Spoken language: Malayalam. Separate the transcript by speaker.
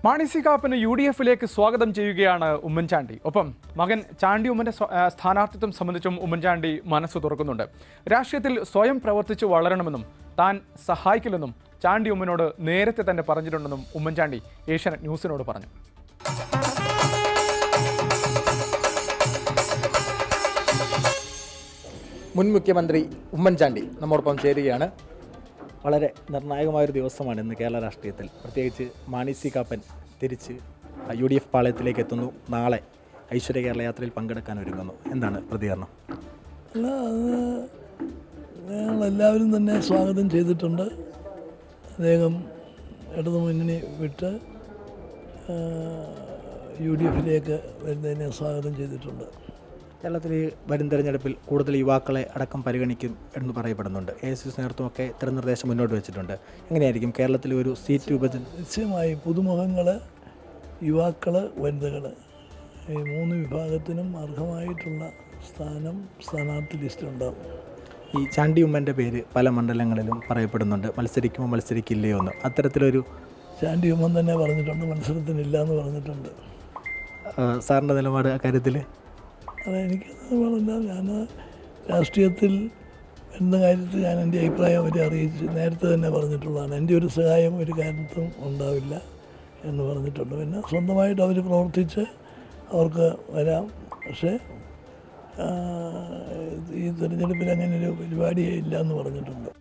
Speaker 1: മാണി സി കാപ്പന് യു ഡി എഫിലേക്ക് സ്വാഗതം ചെയ്യുകയാണ് ഉമ്മൻചാണ്ടി ഒപ്പം മകൻ ചാണ്ടി ഉമ്മന്റെ സ്വ- ആ, സ്ഥാനാർത്ഥിത്വം സംബന്ധിച്ചും ഉമ്മൻചാണ്ടി മനസ്സ് തുറക്കുന്നുണ്ട് രാഷ്ട്രീയത്തിൽ സ്വയം പ്രവർത്തിച്ച് വളരണമെന്നും താൻ സഹായിക്കില്ലെന്നും ചാണ്ടി ഉമ്മനോട് നേരത്തെ തന്നെ പറഞ്ഞിട്ടുണ്ടെന്നും ഉമ്മൻചാണ്ടി ഏഷ്യാനെറ്റ് ന്യൂസിനോട് പറഞ്ഞു
Speaker 2: മുൻ മുഖ്യമന്ത്രി ഉമ്മൻചാണ്ടി നമ്മോടൊപ്പം ചേരുകയാണ് വളരെ നിർണായകമായൊരു ദിവസമാണ് ഇന്ന് കേരള രാഷ്ട്രീയത്തിൽ പ്രത്യേകിച്ച് മാണി സി കാപ്പൻ തിരിച്ച് യു ഡി എഫ് പാളയത്തിലേക്ക് എത്തുന്നു നാളെ ഐശ്വര്യ കേരള യാത്രയിൽ പങ്കെടുക്കാൻ ഒരുങ്ങുന്നു എന്താണ് പ്രതികരണം
Speaker 3: അല്ല അത് ഞങ്ങളെല്ലാവരും തന്നെ സ്വാഗതം ചെയ്തിട്ടുണ്ട് അദ്ദേഹം ഇടതു മുന്നണി വിട്ട് യു ഡി എഫിലേക്ക് വരുന്നതിനെ സ്വാഗതം ചെയ്തിട്ടുണ്ട്
Speaker 2: കേരളത്തിൽ ഈ വരും തെരഞ്ഞെടുപ്പിൽ കൂടുതൽ യുവാക്കളെ അടക്കം പരിഗണിക്കും എന്ന് പറയപ്പെടുന്നുണ്ട് എ എസ് യു നേതൃത്വമൊക്കെ ഇത്തരം നിർദ്ദേശം മുന്നോട്ട് വെച്ചിട്ടുണ്ട് എങ്ങനെയായിരിക്കും കേരളത്തിൽ ഒരു സീറ്റ് വിഭജനം
Speaker 3: നിശ്ചയമായി പുതുമുഖങ്ങൾ യുവാക്കൾ വനിതകൾ ഈ മൂന്ന് വിഭാഗത്തിനും അർഹമായിട്ടുള്ള സ്ഥാനം സ്ഥാനാർത്ഥി ലിസ്റ്റിലുണ്ടാകും
Speaker 2: ഈ ചാണ്ടി ഉമ്മൻ്റെ പേര് പല മണ്ഡലങ്ങളിലും പറയപ്പെടുന്നുണ്ട് മത്സരിക്കുമോ മത്സരിക്കില്ലയോ എന്ന് അത്തരത്തിലൊരു
Speaker 3: ചാണ്ടി ഉമ്മൻ തന്നെ പറഞ്ഞിട്ടുണ്ട് മത്സരത്തിനില്ല എന്ന് പറഞ്ഞിട്ടുണ്ട്
Speaker 2: ആ, സാറിൻ്റെ നിലപാട് ആ കാര്യത്തിൽ
Speaker 3: അത് എനിക്ക് പറഞ്ഞില്ല ഞാൻ രാഷ്ട്രീയത്തിൽ എന്ന കാര്യത്തിൽ ഞാൻ എൻ്റെ അഭിപ്രായം അവരെ അറിയിച്ച് നേരത്തെ തന്നെ പറഞ്ഞിട്ടുള്ളതാണ് എൻ്റെ ഒരു സഹായം ഒരു കാര്യത്തും ഉണ്ടാവില്ല എന്ന് പറഞ്ഞിട്ടുണ്ട് പിന്നെ സ്വന്തമായിട്ട് അവർ പ്രവർത്തിച്ച് അവർക്ക് വരാം പക്ഷേ ആ, ഈ തിരഞ്ഞെടുപ്പിൽ അങ്ങനെ ഒരു പരിപാടിയേ ഇല്ല എന്ന് പറഞ്ഞിട്ടുണ്ട്